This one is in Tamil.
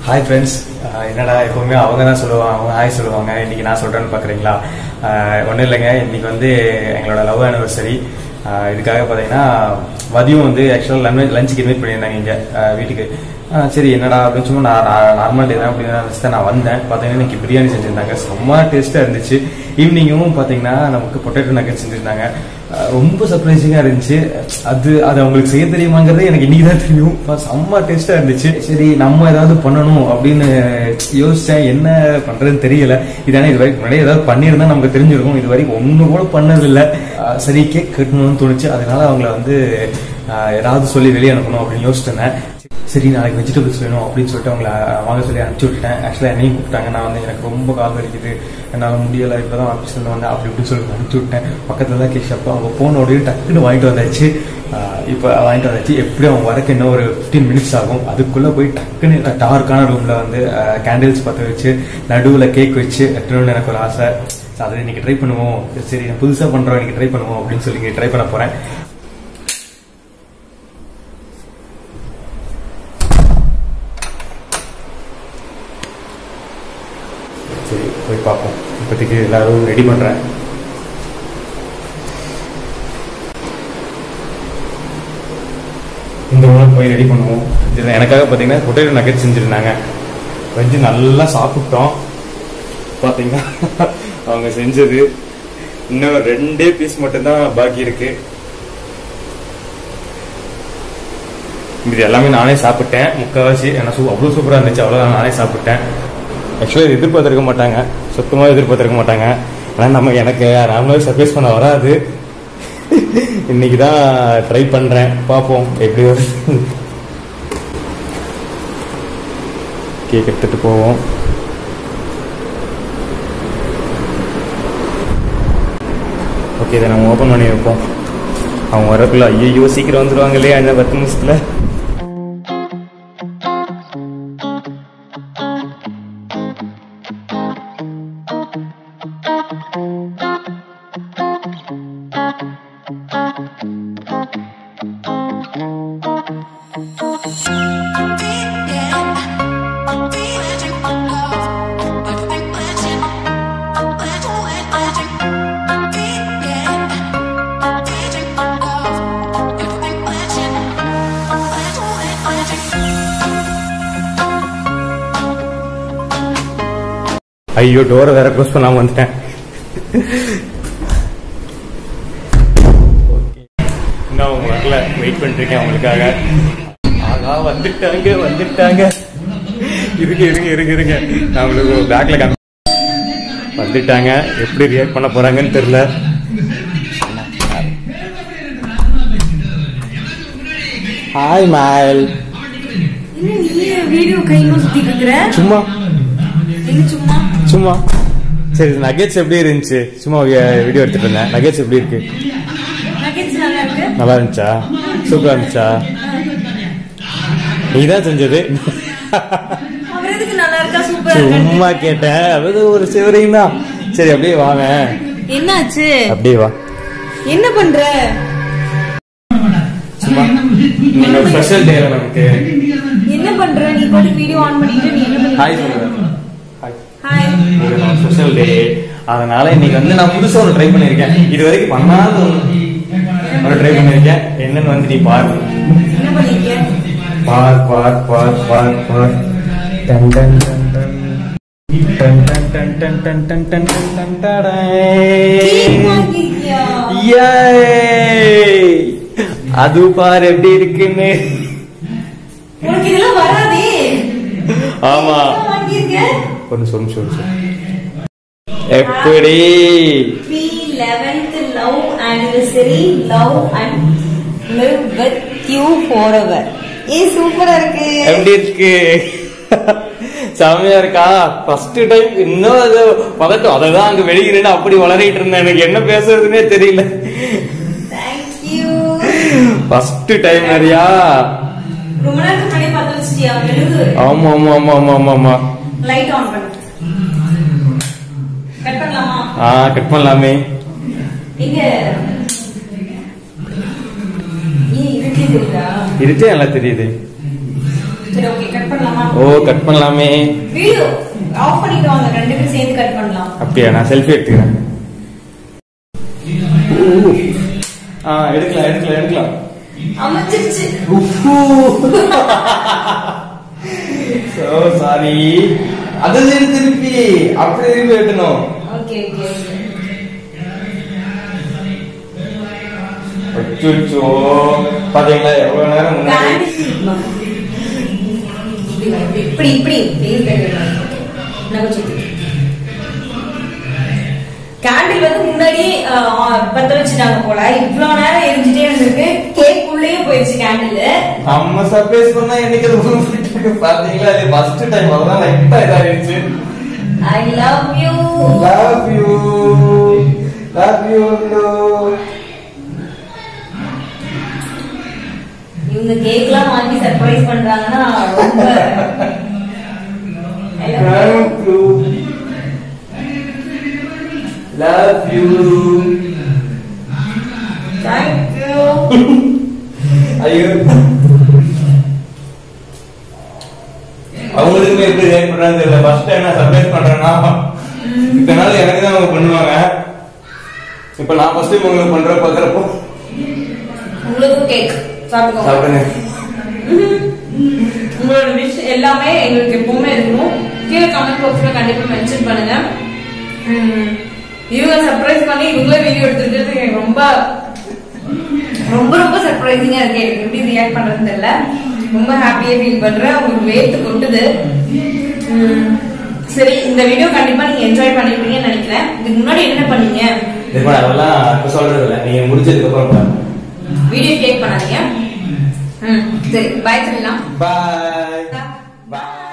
ஹாய் ஃப்ரெண்ட்ஸ் என்னடா எப்பவுமே அவங்க தான் சொல்லுவாங்க அவங்க ஹாய் சொல்லுவாங்க இன்னைக்கு நான் சொல்றேன்னு பாக்குறீங்களா ஒன்றும் இல்லைங்க இன்னைக்கு வந்து எங்களோட லவ் ஆனிவர்சரி இதுக்காக பார்த்தீங்கன்னா மதியம் வந்து ஆக்சுவலாக லஞ்சுக்கு இன்வைட் பண்ணியிருந்தாங்க இங்கே வீட்டுக்கு ஆஹ் சரி என்னடா அப்படின்னு சும்மா நான் நார்மல் டே தான் அப்படின்னு நினச்சி தான் நான் வந்தேன் பார்த்தீங்கன்னா இன்னைக்கு பிரியாணி செஞ்சிருந்தாங்க செம்ம டேஸ்ட்டாக இருந்துச்சு ஈவினிங்கும் பார்த்தீங்கன்னா நமக்கு பொட்டேட்டோ நக்கெட் செஞ்சிருந்தாங்க ஆஹ் ரொம்ப சர்ப்ரைசிங்காக இருந்துச்சு அது அது அவங்களுக்கு செய்ய தெரியுமாங்கிறது எனக்கு இன்னைக்கு தான் தெரியும் அப்ப செம்ம டேஸ்ட்டாக இருந்துச்சு சரி நம்ம ஏதாவது பண்ணணும் அப்படின்னு யோசிச்சேன் என்ன பண்றதுன்னு தெரியல இதானே இது வரைக்கும் முன்னாடி ஏதாவது பண்ணியிருந்தா நமக்கு தெரிஞ்சிருக்கும் இது வரைக்கும் ஒண்ணு கூட பண்ணதில்லை ஆஹ் சரி கேக் கட்டணும்னு தோணுச்சு அதனால அவங்கள வந்து ஆஹ் ஏதாவது சொல்லி வெளியே அனுப்பணும் அப்படின்னு யோசிச்சிட்டு இருந்தேன் சரி நாளைக்கு வெஜிடபிள்ஸ் வேணும் அப்படின்னு சொல்லிட்டு அவங்கள வாங்க சொல்லி அனுப்பிச்சு விட்டுட்டேன் ஆக்சுவலாக என்னையும் கூப்பிட்டாங்க நான் வந்து எனக்கு ரொம்ப கால் வலிக்குது என்னால் முடியலை இப்போ தான் ஆஃபீஸில் வந்து அப்படி இப்படின்னு சொல்லிட்டு அனுப்பிச்சு விட்டேன் பக்கத்தில் தான் கேக் ஷாப் அவங்க போனோடய டக்குன்னு வாங்கிட்டு வந்தாச்சு இப்போ வாங்கிட்டு வந்தாச்சு எப்படியும் அவங்க வரக்கு இன்னும் ஒரு ஃபிஃப்டீன் மினிட்ஸ் ஆகும் அதுக்குள்ளே போய் டக்குன்னு டார்க்கான ரூமில் வந்து கேண்டில்ஸ் பற்ற வச்சு நடுவில் கேக் வச்சு எட்டணும்னு எனக்கு ஒரு ஆசை So, அதை இன்னைக்கு ட்ரை பண்ணுவோம் சரி நான் புதுசாக பண்ணுறோம் இன்னைக்கு ட்ரை பண்ணுவோம் அப்படின்னு சொல்லி ட்ரை பண்ண போகிறேன் சரி போய் பார்ப்போம் இப்போதைக்கு எல்லாரும் ரெடி பண்ணுறேன் இந்த உணவு போய் ரெடி பண்ணுவோம் இது எனக்காக பார்த்தீங்கன்னா பொட்டேட்டோ நக்கெட் செஞ்சுருந்தாங்க வச்சு நல்லா சாப்பிட்டோம் பார்த்தீங்கன்னா அவங்க செஞ்சது இன்னும் ரெண்டே பீஸ் மட்டும்தான் பாக்கி இருக்கு இது எல்லாமே நானே சாப்பிட்டேன் முக்கால்வாசி என்ன சூ அவ்வளோ சூப்பராக இருந்துச்சு அவ்வளோ நானே சாப்பிட்டேன் ஆக்சுவலாக எதிர்பார்த்திருக்க மாட்டாங்க சுத்தமாக எதிர்பார்த்திருக்க மாட்டாங்க ஆனால் நம்ம எனக்கு நார்மலாக சர்ப்ரைஸ் பண்ண வராது இன்னைக்கு தான் ட்ரை பண்ணுறேன் பார்ப்போம் எப்படி வருது கேக் எடுத்துட்டு போவோம் ஓகே இதை நம்ம ஓப்பன் பண்ணி வைப்போம் அவங்க வரக்குள்ள ஐயோ சீக்கிரம் வந்துடுவாங்களே அந்த பத்து நிமிஷத்துல ஐயோ டோரை வேற க்ளோஸ் பண்ணாம வந்துட்டேன் Okay. இன்னும் அவங்க வரல வெயிட் பண்ணிட்டு இருக்கேன் அவங்களுக்காக ஆகா வந்துட்டாங்க வந்துட்டாங்க இருங்க இருங்க இருங்க இருங்க நான் உங்களுக்கு பேக்ல காமி வந்துட்டாங்க எப்படி ரியாக்ட் பண்ண போறாங்கன்னு தெரியல ஹாய் மாயல் என்ன நீ வீடியோ கையில சுத்திட்டு இருக்கிற சும்மா என்ன சும்மா சும்மா சரி நகேட்ஸ் எப்படி இருந்துச்சு சும்மா வீடியோ எடுத்துட்டு இருந்தேன் நகேட்ஸ் எப்படி இருக்கு நகேட்ஸ் நல்லா இருக்கு நல்லா இருந்துச்சா சூப்பரா இருந்துச்சா நீ தான் செஞ்சது அவர் எதுக்கு நல்லா இருக்கா சூப்பரா இருக்கு சும்மா கேட்டேன் அது ஒரு சிவரையும் தான் சரி அப்படியே வாங்க என்னாச்சு அப்படியே வா என்ன பண்ற சும்மா நீங்க ஒரு ஸ்பெஷல் டே நமக்கு என்ன பண்ற நீ பாட்டு வீடியோ ஆன் பண்ணிட்டு நீ என்ன ஹாய் பண்ணி சொல்லுங்க ஹாய் ஹாய் ஸ்பெஷல் டே அதனால இன்னைக்கு வந்து நான் புதுசா ஒன்று ட்ரை பண்ணியிருக்கேன் இது வரைக்கும் பண்ணாத ஒன்று ஒரு ட்ரை பண்ணியிருக்கேன் என்னன்னு வந்து நீ பாரு என்ன பண்ணிருக்க பார் பார் பார் பார் பார் டன் டன் டன் டன் டன் டன் டன் டன் டன் டன் டன் டன் டடை. கேக் வாங்கிருக்கியா Yay! அது பார் எப்படி இருக்குன்னு உனக்கு இதெல்லாம் வராதே ஆமா என்ன வாங்கியிருக்க ஒரு நிமிஷம் ஒரு நிமிஷம் எப்படி three eleventh love anniversary love and live with you forever ஏ சூப்பரா இருக்கு எப்படி இருக்கு செமையா இருக்கா ஃபர்ஸ்ட் டைம் இன்னும் அது பதட்டம் அதை தான் அங்க வெளியிருந்து அப்படி வளரிட்டு இருந்தேன் எனக்கு என்ன பேசுறதுன்னே தெரியல தேங்க்யூ ஃபர்ஸ்ட் டைம் நிறையா ரொம்ப நேரத்துக்கு முன்னாடியே பார்த்து வச்சிட்டியா மெழுகு ஆமா ஆமா ஆமா ஆமா ஆமா ஆமா லைட் ஆன் பண்ணு கட் பண்ணலாமா ஆ கட் பண்ணலாமே இங்க ஏன் இருக்கே தெரியுதா இருட்டே நல்லா தெரியுது சரி ஓகே கட் கட் பண்ணலாமா ஓ கட் பண்ணலாமே வீடியோ ஆஃப் பண்ணிட்டு வாங்க ரெண்டு பேரும் சேர்ந்து கட் பண்ணலாம் அப்படியா நான் செல்ஃபி எடுத்துக்கிறேன் ஆ எடுக்கலாம் எடுக்கலாம் எடுக்கலாம் அமைச்சிருச்சு சோ சாரி அது சரி திருப்பி அப்படி திருப்பி வெட்டணும் ஓகே ஓகே அச்சோ பாத்தீங்களா எவ்வளவு நேரம் முன்னாடி இப்படி இப்படி கேண்டில் வந்து முன்னாடியே ஆஹ், பத்த வச்சுட்டாங்க போல இவ்வளவு நேரம் எரிஞ்சிட்டே இருந்திருக்கு கேக் உள்ளேயே போயிடுச்சு கேண்டில் நம்ம சர்ப்ரைஸ் பண்ணா என்னைக்கு அது உருப்பிட்டு பாத்தீங்களா அது ஃபர்ஸ்ட் டைம் அதான் லைட்டா இதாயிருச்சு I love you love you love you இவங்க கேக்லாம் வாங்கி சர்ப்ரைஸ் பண்றாங்கன்னா ரொம்ப I love you. Love you Thank you. ஐயோ அவங்களுக்குமே எப்படி ரியாக்ட் பண்றாங்க தெரியல ஃபர்ஸ்ட் டைம் நான் சர்ப்ரைஸ் பண்றேன்னா இதனால எனக்கு தான் அவங்க பண்ணுவாங்க இப்ப நான் ஃபர்ஸ்ட் டைம் உங்களுக்கு பண்ற பாக்குறப்போ உங்களுக்கும் கேக் சாப்பிடுங்க சாப்பிடுங்க உங்களோட விஷ் எல்லாமே எங்களுக்கு எப்பவுமே இருக்கணும் கீழே கமெண்ட் பாக்ஸ்ல கண்டிப்பா மென்ஷன் பண்ணுங்க உம், இவங்க சர்ப்ரைஸ் பண்ணி இவங்களே வீடியோ எடுத்துக்கிறது எனக்கு ரொம்ப ரொம்ப ரொம்ப சர்ப்ரைசிங்கா இருக்கு எனக்கு எப்படி ரியாக்ட் பண்றதுன்னு தெரியல ரொம்ப ஹாப்பியா ஃபீல் பண்றேன் உங்களுக்கு வேர்த்து கொட்டுது உம், சரி இந்த வீடியோ கண்டிப்பா நீங்க என்ஜாய் பண்ணிருப்பீங்கன்னு நினைக்கிறேன் இதுக்கு முன்னாடி என்ன பண்ணீங்க இப்போ அதெல்லாம் இப்ப சொல்றது இல்ல நீங்க முடிச்சதுக்கு அப்புறம் பாருங்க வீடியோ கேக் பண்ணாதீங்க ம் சரி பாய் சொல்லலாம் பாய் பாய்